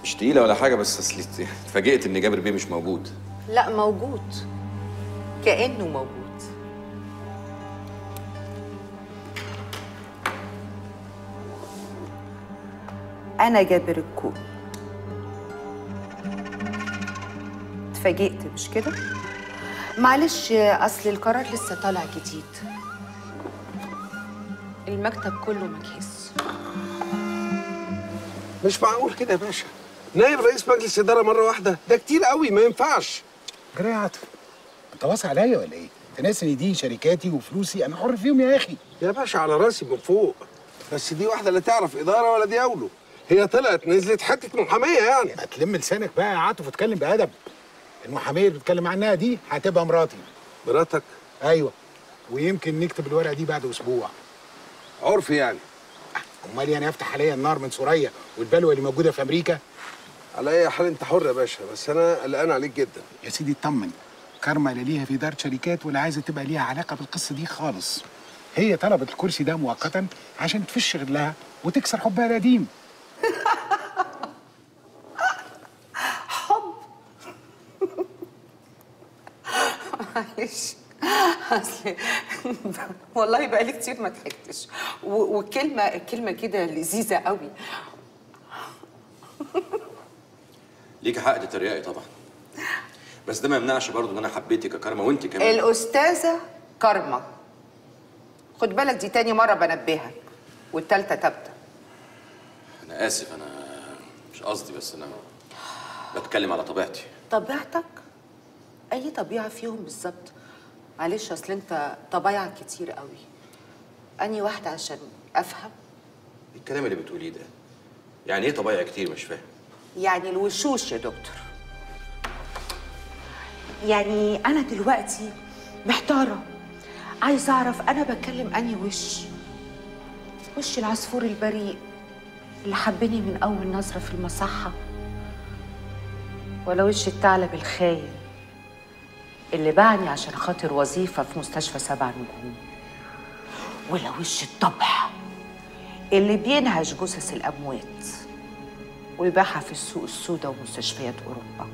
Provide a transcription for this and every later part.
مش تقيله ولا حاجه بس اصل اتفاجئت ان جابر بيه مش موجود لا موجود كأنه موجود أنا جابر الكومي اتفاجئت مش كده؟ معلش أصل القرار لسه طالع جديد المكتب كله مجهز مش معقول كده يا باشا نائب رئيس مجلس اداره مره واحده ده كتير قوي ما ينفعش جرى يا عاطف انت واثق عليا ولا ايه؟ انت ناسي ان دي شركاتي وفلوسي انا حر فيهم يا اخي يا باشا على راسي من فوق بس دي واحده لا تعرف اداره ولا دي اولو هي طلعت نزلت حته محاميه يعني ما تلم لسانك بقى يا عاطف واتكلم بادب المحاميه اللي بتتكلم عنها دي هتبقى مراتي مراتك ايوه ويمكن نكتب الورقه دي بعد اسبوع عرفي يعني امال يعني افتح عليا النار من سوريا والبلوه اللي موجوده في امريكا على اي حال انت حر يا باشا بس انا قلقان عليك جدا يا سيدي اطمن كارما لا ليها في اداره شركات ولا عايزه تبقى ليها علاقه بالقصه دي خالص هي طلبت الكرسي ده مؤقتا عشان تفش غلها وتكسر حبها القديم معلش اصل والله بقالي كتير ما ضحكتش و- والكلمه الكلمه كده لذيذه قوي ليكي حق تتريقي طبعا بس ده ما يمنعش برضه ان انا حبيتك يا كرمه وانت كمان الاستاذه كارما خد بالك دي تاني مره بنبهك والتالتة تابتة انا اسف انا مش قصدي بس انا بتكلم على طبيعتي طبيعتك اي طبيعه فيهم بالظبط معلش اصل انت طبايعك كتير قوي اني واحده عشان افهم إيه الكلام اللي بتقوليه ده يعني ايه طبيعي كتير مش فاهم يعني الوشوش يا دكتور يعني انا دلوقتي محتاره عايزه اعرف انا بتكلم انهي وش وش العصفور البريء اللي حبني من اول نظره في المصحه ولا وش الثعلب الخاين اللي باعني عشان خاطر وظيفه في مستشفى سبع نجوم ولا وش الضبع اللي بينهش جثث الاموات ويبيعها في السوق السوداء ومستشفيات اوروبا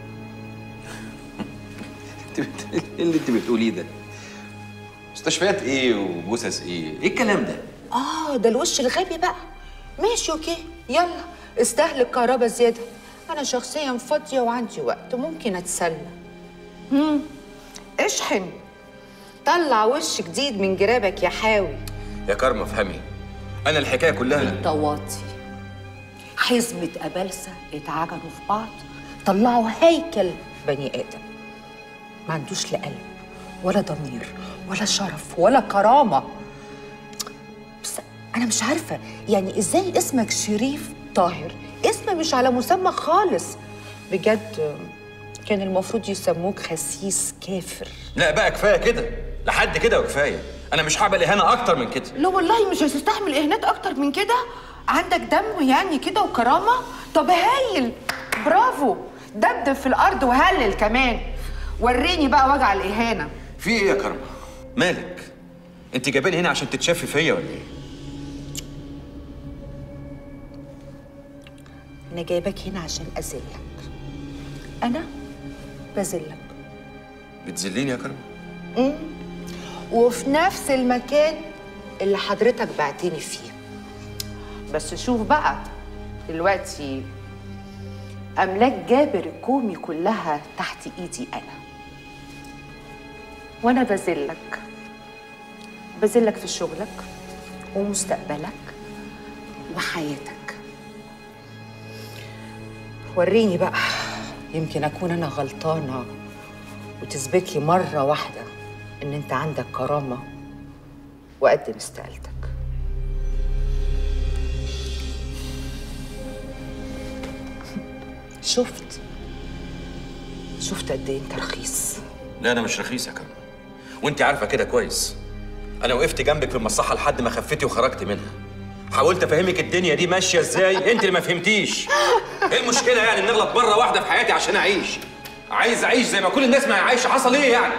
انت بت- ايه اللي انت بتقوليه ده مستشفيات ايه وجثث ايه ايه الكلام ده اه ده الوش الغبي بقى ماشي اوكي يلا استهلك كهرباء زياده انا شخصيا فاضيه وعندي وقت ممكن اتسلى امم اشحن طلع وش جديد من جرابك يا حاوي يا كرمه افهمي انا الحكايه كلها طواطي حزمة أبلسة اتعجنوا في بعض طلعوا هيكل بني آدم ما عندوش لا قلب ولا ضمير ولا شرف ولا كرامة بس أنا مش عارفة يعني إزاي اسمك شريف طاهر اسم مش على مسمى خالص بجد كان المفروض يسموك خسيس كافر لا بقى كفايه كده لحد كده وكفايه انا مش هقبل اهانه اكتر من كده لا والله مش هتستحمل اهانات اكتر من كده عندك دم يعني كده وكرامه طب هايل برافو دبدب في الارض وهلل كمان وريني بقى وجع الاهانه في ايه يا كرمه مالك انت جايباني هنا عشان تتشافي فيا ولا ايه انا جايبك هنا عشان اذلك انا بذلك بتذليني يا كرمه وفي نفس المكان اللي حضرتك بعتني فيه بس شوف بقى دلوقتي أملاك جابر الكومي كلها تحت إيدي أنا وأنا بذلك بذلك في شغلك ومستقبلك وحياتك وريني بقى يمكن أكون أنا غلطانة وتثبت لي مرة واحدة إن أنت عندك كرامة وقد استقالتك شفت شفت قد إيه أنت رخيص لا انا مش رخيص يا كرمه وانت عارفه كده كويس انا وقفت جنبك في المصحه لحد ما خفتي وخرجت منها حاولت افهمك الدنيا دي ماشيه ازاي انت اللي ما فهمتيش ايه المشكله يعني نغلط مره واحده في حياتي عشان اعيش عايز اعيش زي ما كل الناس ما هي عايشه حصل ايه يعني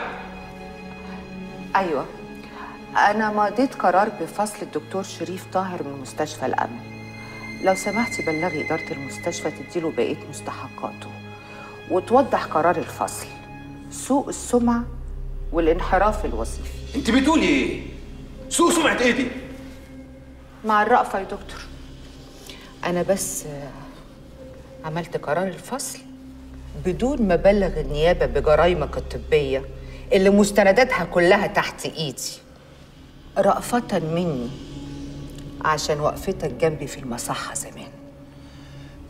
أيوة أنا مضيت قرار بفصل الدكتور شريف طاهر من مستشفى الأمل لو سمحتي بلغي إدارة المستشفى تديله بقية مستحقاته وتوضح قرار الفصل سوء السمعة والانحراف الوظيفي انت بتقولي ايه سوء سمعه ايه دي مع الرأفة يا دكتور أنا بس آه، عملت قرار الفصل بدون ما أبلغ النيابة بجرائمك الطبية اللي مستنداتها كلها تحت إيدي رأفة مني عشان وقفتك جنبي في المصحة زمان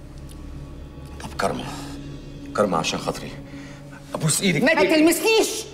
طب كرمه كرمه عشان خاطري ابوس ايدك ما تلمسنيش